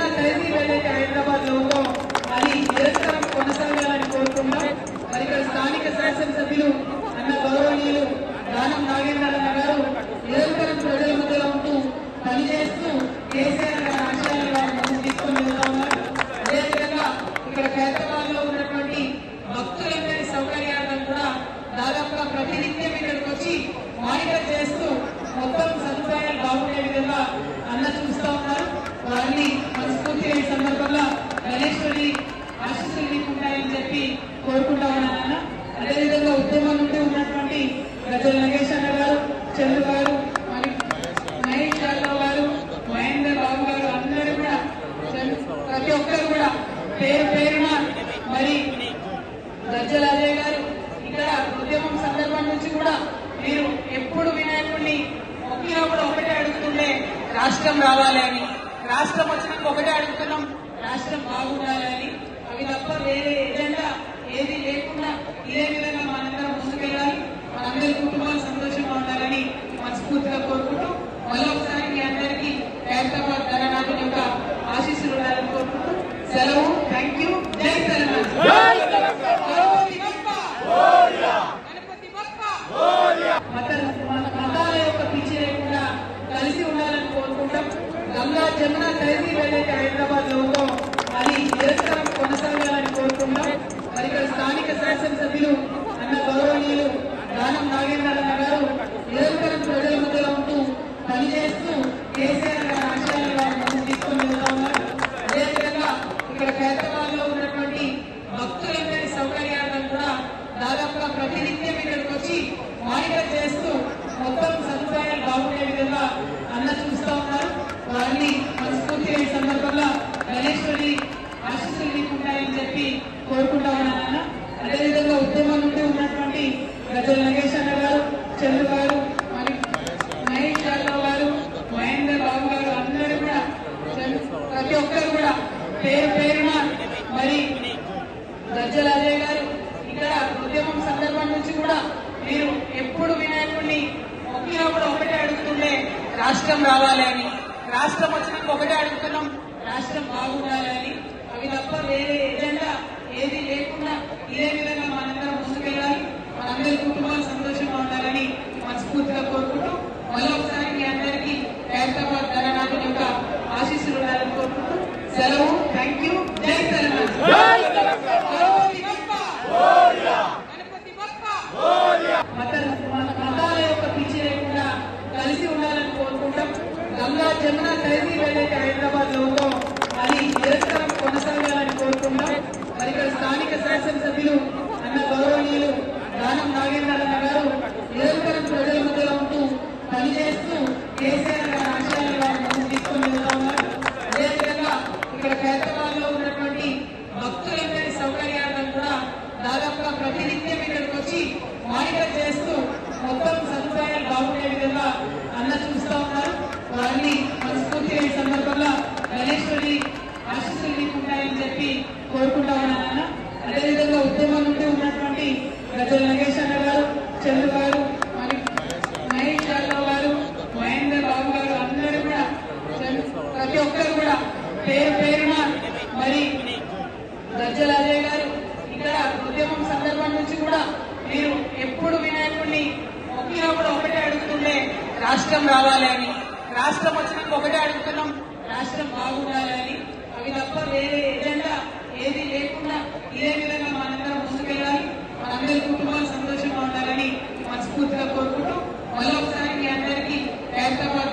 తహసీల్ ఏదైతే హైదరాబాద్ లో ఉందో అది నిరంతరం కొనసాగాలని కోరుకుంటాం మరి ఇక్కడ స్థానిక శాసనసభ్యులు అన్న గౌరవనీయులు దానం నాగేంద్రన్న గారు నిరంతరం ప్రజల మధ్యలో ఉంటూ పనిచేస్తూ కేసీఆర్ గారి ఆశయాలను వారు ముందుకు తీసుకొని వెళ్తా ఉన్నారు అదేవిధంగా ఇక్కడ హైదరాబాద్ లో ఉన్నటువంటి భక్తులందరి సౌకర్యాలను కూడా దాదాపుగా ప్రతినిత్యం ఇక్కడికి వచ్చి మానిటర్ చేస్తూ మొత్తం సదుపాయాలు బాగుండే విధంగా అన్న చూస్తా ఉన్నారు వారిని మనస్ఫూర్తిగా ఈ సందర్భంగా గణేశ్వరి ఆశీస్సులు నీకుంటాయని చెప్పి కోరుకుంటా ఉన్నాను అన్న అదేవిధంగా ఉద్యమం నుండి ఉన్నటువంటి గజల్ నగేష్ అన్న గారు చంద్రు గారు మరి మహేష్ యాదవ్ గారు మహేందర్ బాబు గారు అందరూ కూడా చంద్రు- ప్రతి ఒక్కరు కూడా పేరు పేరున మరి గజ్జల అజయ్ గారు ఇక్కడ ఉద్యమం సందర్భం నుంచి కూడా మీరు ఎప్పుడు వినాయకుడిని మొక్కినప్పుడు ఒకటే అడుగుతుండే రాష్ట్రం రావాలి అని రాష్ట్రం వచ్చినాక ఒకటే అడుగుతున్నాం రాష్ట్రం బాగుండాలి అని అవి తప్ప వేరే ఎజెండా ఏది లేకుండా ఇదే విధంగా మనందరం ముందుకెళ్ళాలి మనందరి కుటుంబాలు సంతోషంగా ఉండాలని మనస్ఫూర్తిగా కోరుకుంటూ మరొకసారి మీ అందరికీ హైదరాబాద్ ధరనాథుని యొక్క ఆశీస్సులు ఉండాలని కోరుకుంటూ సెలవు థ్యాంక్ యూ జై తెలంగాణ గణపతి బప్పా! గణపతి బప్పా! మత మన- మతాల యొక్క పిచ్చి లేకుండా కలిసి ఉండాలని కోరుకుంటాం గంగా జమున తహసీల్ ఏదైతే హైదరాబాద్ లో ఉందో అది నిరంతరం కొనసాగాలని కోరుకుంటాం మరి ఇక్కడ స్థానిక శాసనసభ్యులు అన్న గౌరవనీయులు దానం నాగేంద్రన్న గారు నిరంతరం ప్రజల మధ్యలో ఉంటూ పనిచేస్తూ కేసీఆర్ గారి ఆశయాలను వారు ముందుకు తీసుకొని వెళ్తా ఉన్నారు అదేవిధంగా ఇక్కడ హైదరాబాద్ లో ఉన్నటువంటి భక్తులందరి సౌకర్యాలను కూడా దాదాపుగా ప్రతినిత్యం ఇక్కడికి వచ్చి మానిటర్ చేస్తూ మొత్తం సదుపాయాలు బాగుండే విధంగా అన్న చూస్తా ఉన్నారు వారిని మనస్ఫూర్తిగా ఈ సందర్భంగా గణేశ్వరి ఆశీస్సులు నీకుంటాయని చెప్పి కోరుకుంటా ఉన్నాను అన్న అదేవిధంగా ఉద్యమం నుండి ఉన్నటువంటి గజల్ నగేష్ అన్న గారు చంద్రు గారు మరి మహేష్ యాదవ్ గారు మహేందర్ బాబు గారు అందరూ కూడా చంద్రు- ప్రతి ఒక్కరు కూడా పేరు పేరున మరి గజ్జల అజయ్ గారు ఇక్కడ ఉద్యమం సందర్భం నుంచి కూడా మీరు ఎప్పుడు వినాయకుడిని మొక్కినప్పుడు ఒకటే అడుగుతుండే రాష్ట్రం రావాలి అని రాష్ట్రం వచ్చినాక ఒకటే అడుగుతున్నాం రాష్ట్రం బాగుండాలి అని అవి తప్ప వేరే ఎజెండా ఏది లేకుండా ఇదే విధంగా మనందరం ముందుకెళ్ళాలి మనందరి కుటుంబాలు సంతోషంగా ఉండాలని మనస్ఫూర్తిగా కోరుకుంటూ మరొకసారి మీ అందరికీ హైదరాబాద్ ధరనాథుని యొక్క ఆశీస్సులు ఉండాలని కోరుకుంటూ సెలవు థ్యాంక్ యూ జై తెలంగాణ గణపతి బప్పా! గణపతి బప్పా! మత మన- మతాల యొక్క పిచ్చి లేకుండా కలిసి ఉండాలని కోరుకుంటాం గంగా జమున తహసీల్ ఏదైతే హైదరాబాద్ లో ఉందో అది నిరంతరం కొనసాగాలని కోరుకుంటాం మరి ఇక్కడ స్థానిక శాసనసభ్యులు అన్న గౌరవనీయులు దానం నాగేంద్రన్న గారు నిరంతరం ప్రజల మధ్యలో ఉంటూ పనిచేస్తూ కేసీఆర్ గారి ఆశయాలను వారు ముందుకు తీసుకొని వెళ్తా ఉన్నారు అదేవిధంగా ఇక్కడ హైదరాబాద్ లో ఉన్నటువంటి భక్తులందరి సౌకర్యాలను కూడా దాదాపుగా ప్రతినిత్యం ఇక్కడికి వచ్చి మానిటర్ చేస్తూ మొత్తం సదుపాయాలు బాగుండే విధంగా అన్న చూస్తా ఉన్నారు వారిని మనస్ఫూర్తిగా ఈ సందర్భంగా గణేశ్వరి ఆశీస్సులు నీకుంటాయని చెప్పి కోరుకుంటా ఉన్నాను అన్న అదేవిధంగా ఉద్యమం నుండి ఉన్నటువంటి గజల్ నగేష్ అన్న గారు చంద్రు గారు మరి మహేష్ యాదవ్ గారు మహేందర్ బాబు గారు అందరూ కూడా చంద్రు- ప్రతి ఒక్కరు కూడా పేరు పేరున మరి గజ్జల అజయ్ గారు ఇక్కడ ఉద్యమం సందర్భం నుంచి కూడా మీరు ఎప్పుడు వినాయకుడిని మొక్కినప్పుడు ఒకటే అడుగుతుండే రాష్ట్రం రావాలి అని రాష్ట్రం వచ్చినాక ఒకటే అడుగుతున్నాం రాష్ట్రం బాగుండాలి అని అవి తప్ప వేరే ఎజెండా ఏది లేకుండా ఇదే విధంగా మనందరం ముందుకెళ్ళాలి మనందరి కుటుంబాలు సంతోషంగా ఉండాలని మనస్ఫూర్తిగా కోరుకుంటూ మరొకసారి మీ అందరికీ హైదరాబాద్